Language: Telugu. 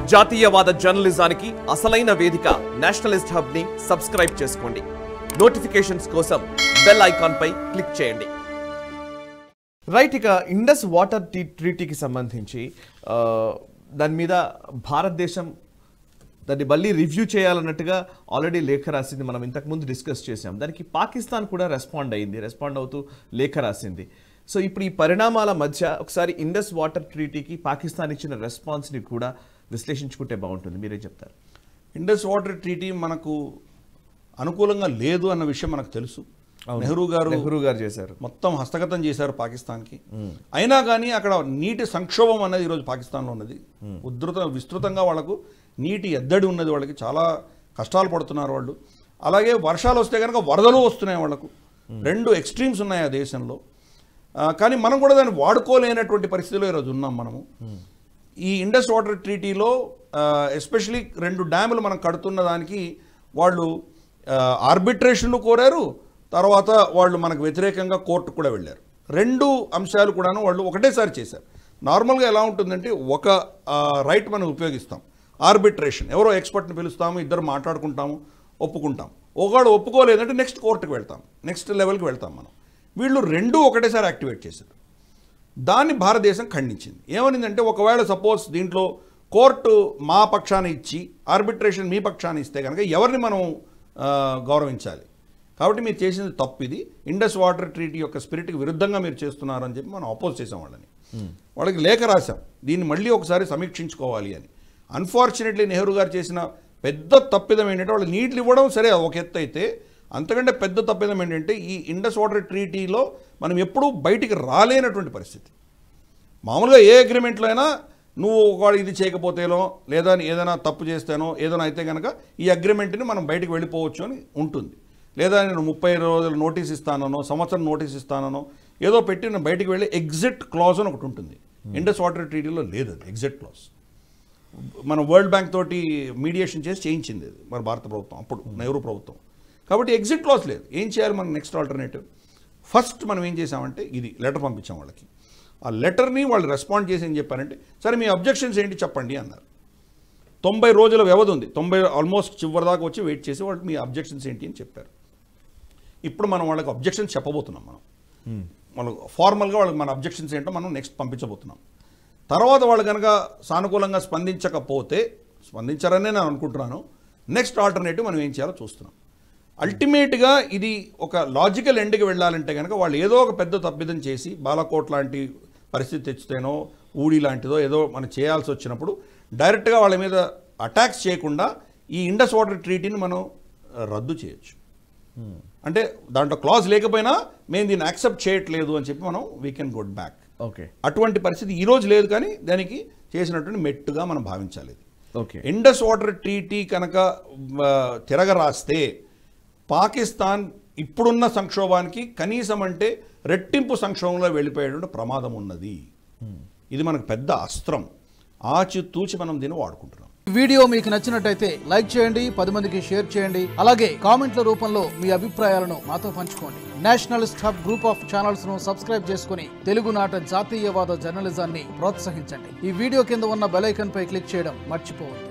జాతీయవాద జర్నలిజానికి అసలైన వేదిక నేషనలిస్ట్ హబ్ ని సబ్స్క్రైబ్ చేసుకోండి నోటిఫికేషన్స్ కోసం బెల్ ఐకాన్ పై క్లిక్ చేయండి రైట్ ఇక ఇండస్ వాటర్ టీ ట్రీటీకి సంబంధించి ఆ, దాని మీద భారతదేశం దాన్ని మళ్ళీ రివ్యూ చేయాలన్నట్టుగా ఆల్రెడీ లేఖ రాసింది మనం ఇంతకుముందు డిస్కస్ చేసాం దానికి పాకిస్తాన్ కూడా రెస్పాండ్ అయ్యింది రెస్పాండ్ అవుతూ లేఖ రాసింది సో ఇప్పుడు ఈ పరిణామాల మధ్య ఒకసారి ఇండస్ వాటర్ ట్రీటీకి పాకిస్తాన్ ఇచ్చిన రెస్పాన్స్ని కూడా విశ్లేషించుకుంటే బాగుంటుంది మీరేం చెప్తారు ఇండస్ వాటర్ ట్రీటీ మనకు అనుకూలంగా లేదు అన్న విషయం మనకు తెలుసు నెహ్రూ గారు నెహ్రూ గారు చేశారు మొత్తం హస్తగతం చేశారు పాకిస్తాన్కి అయినా కానీ అక్కడ నీటి సంక్షోభం అనేది ఈరోజు పాకిస్తాన్లో ఉన్నది ఉధృత విస్తృతంగా వాళ్ళకు నీటి ఎద్దడి ఉన్నది వాళ్ళకి చాలా కష్టాలు పడుతున్నారు వాళ్ళు అలాగే వర్షాలు వస్తే కనుక వరదలు వస్తున్నాయి వాళ్ళకు రెండు ఎక్స్ట్రీమ్స్ ఉన్నాయి ఆ దేశంలో ఆ, కానీ మనం కూడా దాన్ని వాడుకోలేనటువంటి పరిస్థితిలో ఈరోజు ఉన్నాం మనము ఈ ఇండస్ వాటర్ ట్రీటీలో ఎస్పెషలీ రెండు డ్యాములు మనం కడుతున్న దానికి వాళ్ళు ఆర్బిట్రేషన్లు కోరారు తర్వాత వాళ్ళు మనకు వ్యతిరేకంగా కోర్టు కూడా వెళ్ళారు రెండు అంశాలు కూడాను వాళ్ళు ఒకటేసారి చేశారు నార్మల్గా ఎలా ఉంటుందంటే ఒక రైట్ మనం ఉపయోగిస్తాం ఆర్బిట్రేషన్ ఎవరో ఎక్స్పర్ట్ని పిలుస్తాము ఇద్దరు మాట్లాడుకుంటాము ఒప్పుకుంటాం ఒకడు ఒప్పుకోలేదంటే నెక్స్ట్ కోర్టుకి వెళ్తాం నెక్స్ట్ లెవెల్కి వెళ్తాం మనం వీళ్ళు రెండు ఒకటేసారి యాక్టివేట్ చేశారు దాన్ని భారతదేశం ఖండించింది ఏమనిందంటే ఒకవేళ సపోజ్ దీంట్లో కోర్టు మా పక్షాన ఇచ్చి ఆర్బిట్రేషన్ మీ పక్షాన ఇస్తే కనుక ఎవరిని మనం ఆ, గౌరవించాలి కాబట్టి మీరు చేసింది తప్పు ఇది ఇండస్ వాటర్ ట్రీటీ యొక్క స్పిరిట్కి విరుద్ధంగా మీరు చేస్తున్నారు అని చెప్పి మనం అపోజ్ చేసాం వాళ్ళని వాళ్ళకి లేఖ రాశాం దీన్ని మళ్ళీ ఒకసారి సమీక్షించుకోవాలి అని అన్ఫార్చునేట్లీ నెహ్రూ గారు చేసిన పెద్ద తప్పిదం ఏంటంటే వాళ్ళు నీళ్ళు ఇవ్వడం సరే ఒక ఎత్తు అయితే అంతకంటే పెద్ద తప్పిదం ఏంటంటే ఈ ఇండస్ వాటర్ ట్రీటీలో మనం ఎప్పుడూ బయటికి రాలేనటువంటి పరిస్థితి మామూలుగా ఏ అగ్రిమెంట్లో అయినా నువ్వు ఒకవేళ ఇది చేయకపోతేనో లేదా ఏదైనా తప్పు చేస్తేనో ఏదైనా అయితే కనుక ఈ అగ్రిమెంట్ని మనం బయటికి వెళ్ళిపోవచ్చు అని ఉంటుంది లేదా నేను ముప్పై రోజులు నోటీస్ ఇస్తానో సంవత్సరం నోటీస్ ఇస్తానో ఏదో పెట్టి నేను బయటికి వెళ్ళి ఎగ్జిట్ క్లాజ్ అని ఒకటి ఉంటుంది ఇండస్ వాటర్ ట్రీటీలో లేదు అది ఎగ్జిట్ క్లాజ్ మన వరల్డ్ బ్యాంక్ తోటి మీడియేషన్ చేసి చేయించింది అది మన భారత ప్రభుత్వం అప్పుడు నెహ్రూ ప్రభుత్వం కాబట్టి ఎగ్జిట్ క్లాస్ లేదు ఏం చేయాలి మనం నెక్స్ట్ ఆల్టర్నేటివ్ ఫస్ట్ మనం ఏం చేసామంటే ఇది లెటర్ పంపించాం వాళ్ళకి ఆ లెటర్ని వాళ్ళు రెస్పాండ్ చేసి ఏం చెప్పారంటే సరే మీ అబ్జెక్షన్స్ ఏంటి చెప్పండి అన్నారు తొంభై రోజుల వ్యవధి ఉంది తొంభై ఆల్మోస్ట్ చివరి దాకా వచ్చి వెయిట్ చేసి వాళ్ళు మీ అబ్జెక్షన్స్ ఏంటి అని చెప్పారు ఇప్పుడు మనం వాళ్ళకి అబ్జెక్షన్స్ చెప్పబోతున్నాం మనం వాళ్ళకి ఫార్మల్గా వాళ్ళకి మన అబ్జెక్షన్స్ ఏంటో మనం నెక్స్ట్ పంపించబోతున్నాం తర్వాత వాళ్ళు కనుక సానుకూలంగా స్పందించకపోతే స్పందించారనే నేను అనుకుంటున్నాను నెక్స్ట్ ఆల్టర్నేటివ్ మనం ఏం చేయాలో చూస్తున్నాం అల్టిమేట్గా ఇది ఒక లాజికల్ ఎండ్కి వెళ్ళాలంటే కనుక వాళ్ళు ఏదో ఒక పెద్ద తప్పిదం చేసి బాలకోట్ లాంటి పరిస్థితి తెచ్చితేనో ఊడి లాంటిదో ఏదో మనం చేయాల్సి వచ్చినప్పుడు డైరెక్ట్గా వాళ్ళ మీద అటాక్స్ చేయకుండా ఈ ఇండస్ వాటర్ ట్రీటీని మనం ఆ, రద్దు చేయొచ్చు అంటే దాంట్లో క్లాజ్ లేకపోయినా మేము దీన్ని యాక్సెప్ట్ చేయట్లేదు అని చెప్పి మనం we can good back okay అటువంటి పరిస్థితి ఈ రోజు లేదు కానీ దానికి చేసినటువంటి మెట్టుగా మనం భావించాలి ఇది ఓకే ఇండస్ వాటర్ ట్రీటీ కనుక ఆ, తిరగరాస్తే పాకిస్తాన్ ఇప్పుడున్న సంక్షోభానికి కనీసం అంటే రెట్టింపు సంక్షోభంలో వెళ్ళిపోయేటువంటి ప్రమాదం ఉన్నది ఇది మనకు పెద్ద అస్త్రం ఆచితూచి మనం దీన్ని వాడుకుంటున్నాం ఈ వీడియో మీకు నచ్చినట్టయితే లైక్ చేయండి పది మందికి షేర్ చేయండి అలాగే కామెంట్ల రూపంలో మీ అభిప్రాయాలను మాతో పంచుకోండి nationalist hub group of channels ను సబ్స్క్రైబ్ చేసుకుని తెలుగునాట జాతీయవాద జర్నలిజాన్ని ప్రోత్సహించండి ఈ వీడియో కింద ఉన్న బెల్ ఐకాన్ పై క్లిక్ చేయడం మర్చిపోవద్దు